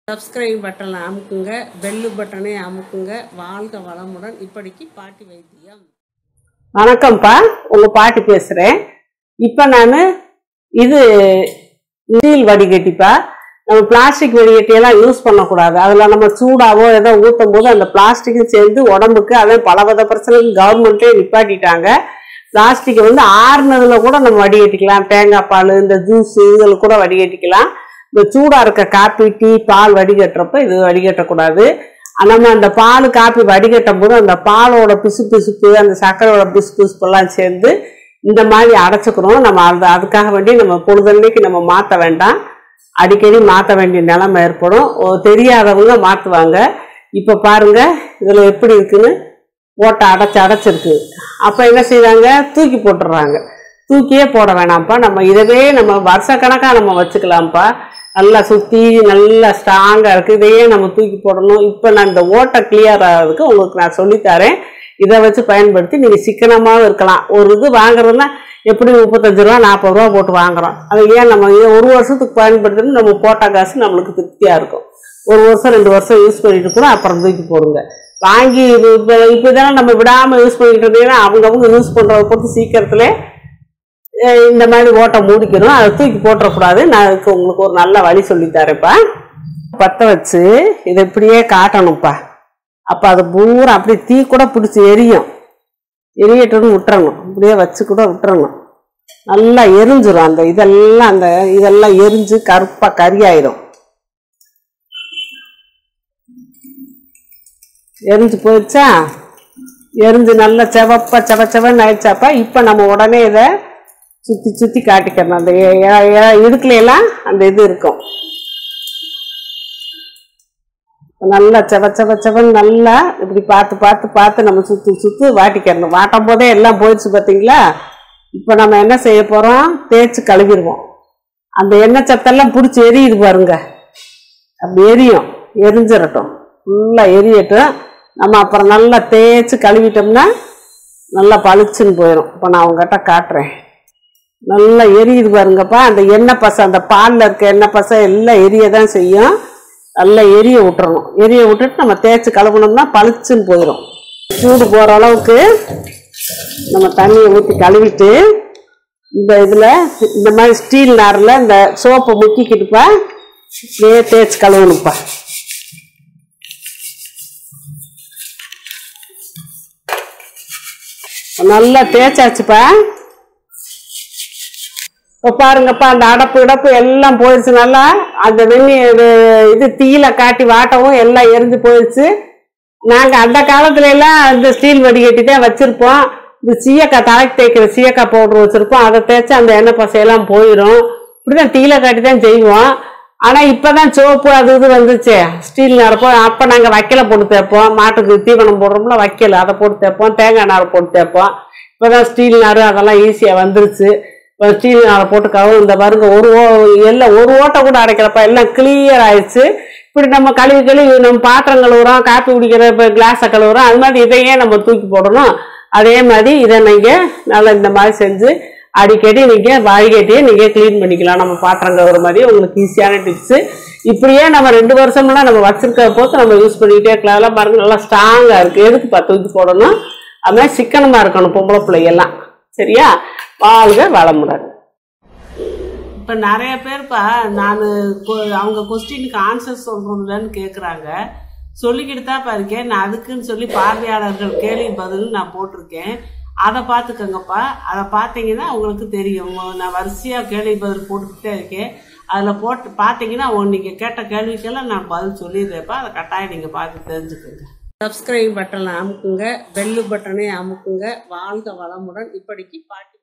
subscribe பட்டனை அமுக்குங்க bell பட்டனை அமுக்குங்க வாழ்க வளமுடன் இப்படிக்கு பாட்டி வைத்தியம் வணக்கம்ப்பா உங்க பாட்டி பேசுறேன் இப்போ நான் இது ஸ்டீல் வடிகட்டிப்பா நம்ம பிளாஸ்டிக் வடிகட்டியெல்லாம் யூஸ் பண்ணக்கூடாது அதில் நம்ம சூடாவோ ஏதோ ஊற்றும் போது அந்த பிளாஸ்டிக்கும் சேர்ந்து உடம்புக்கு அதே பலவித பிரச்சனைக்கு கவர்மெண்ட்டே நிப்பாட்டிட்டாங்க பிளாஸ்டிக்கை வந்து ஆறுனதுல கூட நம்ம வடிகட்டிக்கலாம் தேங்காய் பால் இந்த ஜூஸ் இதில் கூட வடிகட்டிக்கலாம் இந்த சூடாக இருக்க காப்பி டீ பால் வடிகட்டுறப்ப இது வடிகட்டக்கூடாது நம்ம அந்த பால் காப்பி வடிகட்டும் போது அந்த பாலோட பிசு பிசுப்பு அந்த சர்க்கரையோட பிசு பிசுப்பெல்லாம் சேர்ந்து இந்த மாதிரி அடைச்சிக்கிறோம் நம்ம அது அதுக்காக வேண்டி நம்ம பொழுதன்னைக்கு நம்ம மாற்ற வேண்டாம் அடிக்கடி மாற்ற வேண்டிய நிலைமை ஏற்படும் ஓ, தெரியாதவங்க மாற்றுவாங்க இப்போ பாருங்க இதில் எப்படி இருக்குன்னு ஓட்டை அடைச்சி அடைச்சிருக்கு அப்போ என்ன செய்றாங்க தூக்கி போட்டுடுறாங்க தூக்கியே போட வேணாம்ப்பா நம்ம இதவே நம்ம வருஷக்கணக்காக நம்ம வச்சுக்கலாம்ப்பா நல்லா சுற்றி நல்லா ஸ்ட்ராங்காக இருக்குது இதையே நம்ம தூக்கி போடணும் இப்போ நான் இந்த ஓட்டை கிளியர் ஆகிறதுக்கு உங்களுக்கு நான் சொல்லித்தரேன் இதை வச்சு பயன்படுத்தி நீங்கள் சிக்கனமாகவும் இருக்கலாம் ஒரு இது வாங்குறதுனா எப்படி முப்பத்தஞ்சு ரூபா நாற்பது ரூபா போட்டு வாங்குறோம் அதை ஏன் நம்ம ஏன் ஒரு வருஷத்துக்கு பயன்படுத்தணும் நம்ம போட்ட காசு நம்மளுக்கு திருப்தியாக இருக்கும் ஒரு வருஷம் ரெண்டு வருஷம் யூஸ் பண்ணிட்டு கூட அப்புறம் தூக்கி போடுங்க வாங்கி இது இப்போ இப்போ இதெல்லாம் நம்ம விடாமல் யூஸ் பண்ணிட்டு இருந்தீங்கன்னா அவங்கவுங்க யூஸ் பண்ணுறத பொறுத்து சீக்கிரத்துல அஹ் இந்த மாதிரி ஓட்டை மூடிக்கணும் அதை தூக்கி போட்டுறக்கூடாது நான் அதுக்கு உங்களுக்கு ஒரு நல்ல வழி சொல்லித்தரேன்ப்பா பற்ற வச்சு இதை இப்படியே காட்டணும்ப்பா அப்போ அது பூரா அப்படியே தீ கூட பிடிச்சி எரியும் எரியட்டுன்னு விட்டுறணும் இப்படியே வச்சு கூட விட்டுறணும் நல்லா எரிஞ்சிரும் அந்த இதெல்லாம் அந்த இதெல்லாம் எரிஞ்சு கருப்பாக கரியாயிரும் எரிஞ்சு போயிடுச்சா எரிஞ்சு நல்லா செவப்பா செவ செவன்னு ஆயிடுச்சாப்பா இப்போ நம்ம உடனே இதை சுற்றி சுற்றி காட்டிக்கிறணும் அந்த எ- எ- எ- இடுக்குல எல்லாம் அந்த இது இருக்கும் நல்லா செவ செவ செவன்னு நல்லா இப்படி பார்த்து பார்த்து பார்த்து நம்ம சுற்றி சுற்றி வாட்டிக்கிறணும் வாட்டும் போதே எல்லாம் போயிடுச்சு பார்த்தீங்களா இப்போ நம்ம என்ன செய்ய போகிறோம் தேய்ச்சி கழுவிடுவோம் அந்த எண்ணெய் சத்தெல்லாம் பிடிச்சி எரியுது பாருங்க அப்படி எரியும் எரிஞ்சிடட்டும் ஃபுல்லாக எரியட்டும் நம்ம அப்புறம் நல்லா தேய்ச்சி கழுவிட்டோம்னா நல்லா பளிச்சுன்னு போயிடும் இப்போ நான் உங்ககிட்ட காட்டுறேன் நல்லா எரியுது பாருங்கப்பா அந்த எண்ணெய் பசை அந்த பாலில் இருக்க எண்ணெய் பசை எல்லாம் எரிய தான் செய்யும் நல்லா எரிய விட்டுறணும் எரிய விட்டுட்டு நம்ம தேய்ச்சி கழுவுனோம்னா பளிச்சுன்னு போயிடும் சூடு போகிற அளவுக்கு நம்ம தண்ணியை ஊற்றி கழுவிட்டு இந்த இதில் இந்த மாதிரி ஸ்டீல் நாரில் இந்த சோப்பை முக்கிக்கிட்டுப்பா இப்படியே தேய்ச்சி கழுவணும்ப்பா நல்லா தேய்ச்சாச்சுப்பா இப்போ பாருங்கப்பா அந்த அடப்பு இடப்பு எல்லாம் போயிடுச்சு நல்லா அந்த வெண்ணி இது இது தீயில காட்டி வாட்டவும் எல்லாம் எரிஞ்சு போயிடுச்சு நாங்கள் அந்த காலத்துல எல்லாம் இந்த ஸ்டீல் வடிகட்டி தான் வச்சுருப்போம் இந்த சீயக்காய் தலைக்கு தேய்க்கிற சீயக்காய் பவுடர் வச்சுருப்போம் அதை தேய்ச்சி அந்த எண்ணெய் பசையெல்லாம் போயிடும் இப்படிதான் தீயில காட்டி தான் செய்வோம் ஆனால் இப்போ தான் சோப்பு அது இது வந்துச்சு ஸ்டீல் நிரப்போம் அப்போ நாங்கள் வைக்கல போட்டு தேய்ப்போம் மாட்டுக்கு தீவனம் போடுறோம்ல வைக்கல அதை போட்டு தேய்ப்போம் தேங்காய் நார் போட்டு தேய்ப்போம் இப்போ தான் ஸ்டீல் நார் அதெல்லாம் ஈஸியாக வந்துருச்சு இப்போ ஸ்டீல் நாரை போட்டு கழுவு இந்த பாருங்க ஒரு ஓ எல்லாம் ஒரு ஓட்டை கூட அடைக்கிறப்ப எல்லாம் கிளியர் ஆயிடுச்சு இப்படி நம்ம கழுவி கழுவி நம்ம பாத்திரம் கழுவுறோம் காப்பி குடிக்கிற இப்போ கிளாஸை கழுவுறோம் அது மாதிரி இதையே நம்ம தூக்கி போடணும் அதே மாதிரி இதை நீங்கள் நல்லா இந்த மாதிரி செஞ்சு அடிக்கடி நீங்கள் வடிகட்டியே நீங்கள் க்ளீன் பண்ணிக்கலாம் நம்ம பாத்திரம் கழுவுற மாதிரி உங்களுக்கு ஈஸியான டிப்ஸு இப்படியே நம்ம ரெண்டு வருஷம்லாம் நம்ம வச்சிருக்க போது நம்ம யூஸ் பண்ணிக்கிட்டே இருக்கலாம் அதெல்லாம் பாருங்க நல்லா ஸ்ட்ராங்காக இருக்குது எதுக்கு தூக்கி போடணும் அது மாதிரி சிக்கனமாக இருக்கணும் பொம்பளை பிள்ளைங்கெல்லாம் சரியா வாழ்க வளமுடன் இப்போ நிறைய பேர்ப்பா நான் அவங்க கொஸ்டினுக்கு ஆன்சர் சொல்கிறதுலன்னு கேட்குறாங்க சொல்லிக்கிட்டு தான் இருக்கேன் நான் அதுக்குன்னு சொல்லி பார்வையாளர்கள் கேள்வி பதில் நான் போட்டிருக்கேன் அதை பார்த்துக்கோங்கப்பா அதை பார்த்தீங்கன்னா உங்களுக்கு தெரியும் நான் வரிசையாக கேள்வி பதில் போட்டுக்கிட்டே இருக்கேன் அதில் போட்டு பார்த்தீங்கன்னா நீங்கள் கேட்ட கேள்விக்கெல்லாம் நான் பதில் சொல்லிடுறேன்ப்பா அதை கட்டாயம் நீங்கள் பார்த்து தெரிஞ்சுக்கோங்க சப்ஸ்கிரைப் பட்டனை அமுக்குங்க பெல்லு பட்டனை அமுக்குங்க வாழ்க வளமுடன் இப்படிக்கு பாட்டி